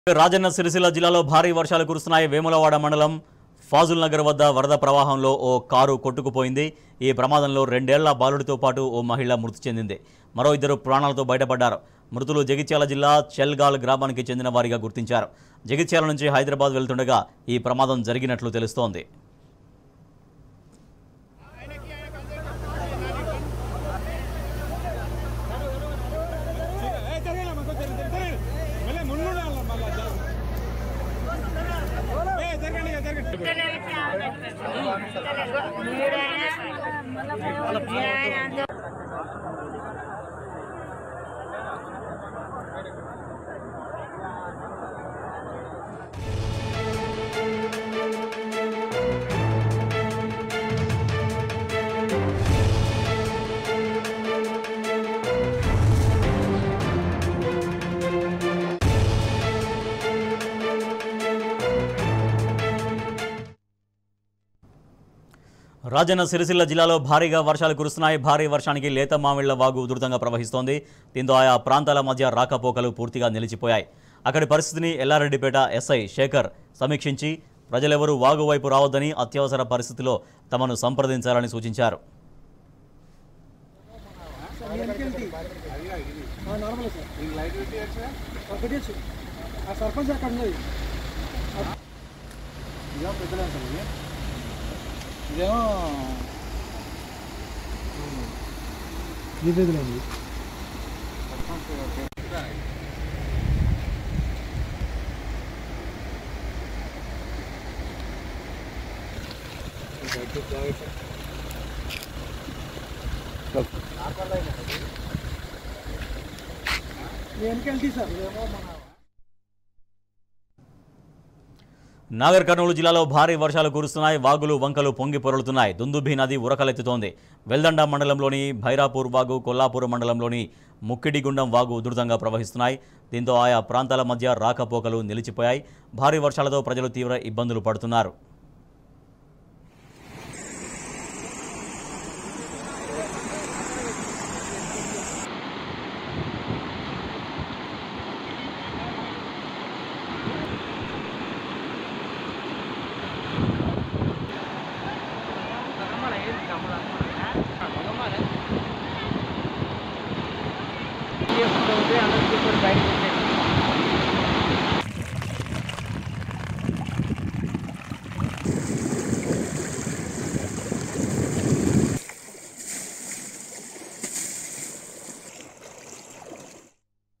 రాజన్న సిరిసిల్ల జిల్లాలో భారీ వర్షాలు కురుస్తున్నాయి వేములవాడ మండలం ఫాజుల్ నగర్ వద్ద వరద ప్రవాహంలో ఓ కారు కొట్టుకుపోయింది ఈ ప్రమాదంలో రెండేళ్ల బాలుడితో పాటు ఓ మహిళ మృతి చెందింది మరో ఇద్దరు ప్రాణాలతో బయటపడ్డారు మృతులు జగిత్యాల జిల్లా చెల్గాల్ గ్రామానికి చెందిన వారిగా గుర్తించారు జగిత్యాల నుంచి హైదరాబాద్ వెళ్తుండగా ఈ ప్రమాదం జరిగినట్లు తెలుస్తోంది రాజన్న సిరిసిల్ల జిల్లాలో భారీగా వర్షాలు కురుస్తున్నాయి భారీ వర్షానికి లేత మామిళ్ల వాగు ఉధృతంగా ప్రవహిస్తోంది దీంతో ఆయా ప్రాంతాల మధ్య రాకపోకలు పూర్తిగా నిలిచిపోయాయి అక్కడి పరిస్థితిని ఎల్లారెడ్డిపేట ఎస్ఐ శేఖర్ సమీక్షించి ప్రజలెవరూ వాగు వైపు రావద్దని అత్యవసర పరిస్థితిలో తమను సంప్రదించాలని సూచించారు నార్మల్ సార్ పెట్టచ్చు ఆ సర్పంచ్ అక్కడ ఉన్నది ఇదేమో పెద్దలే సార్ ఇది ఇదేమో ఇది పెద్దలేదు వెనకెళ్తే సార్ ఇదేమో మన నాగర్ కర్నూలు జిల్లాలో భారీ వర్షాలు కురుస్తున్నాయి వాగులు వంకలు పొంగి పొరలుతున్నాయి దుందుభి నది ఉరకలెత్తుతోంది వెల్దండ మండలంలోని భైరాపూర్ వాగు కొల్లాపూర్ మండలంలోని ముక్కిడిగుండం వాగు ఉధృతంగా ప్రవహిస్తున్నాయి దీంతో ఆయా ప్రాంతాల మధ్య రాకపోకలు నిలిచిపోయాయి భారీ వర్షాలతో ప్రజలు తీవ్ర ఇబ్బందులు పడుతున్నారు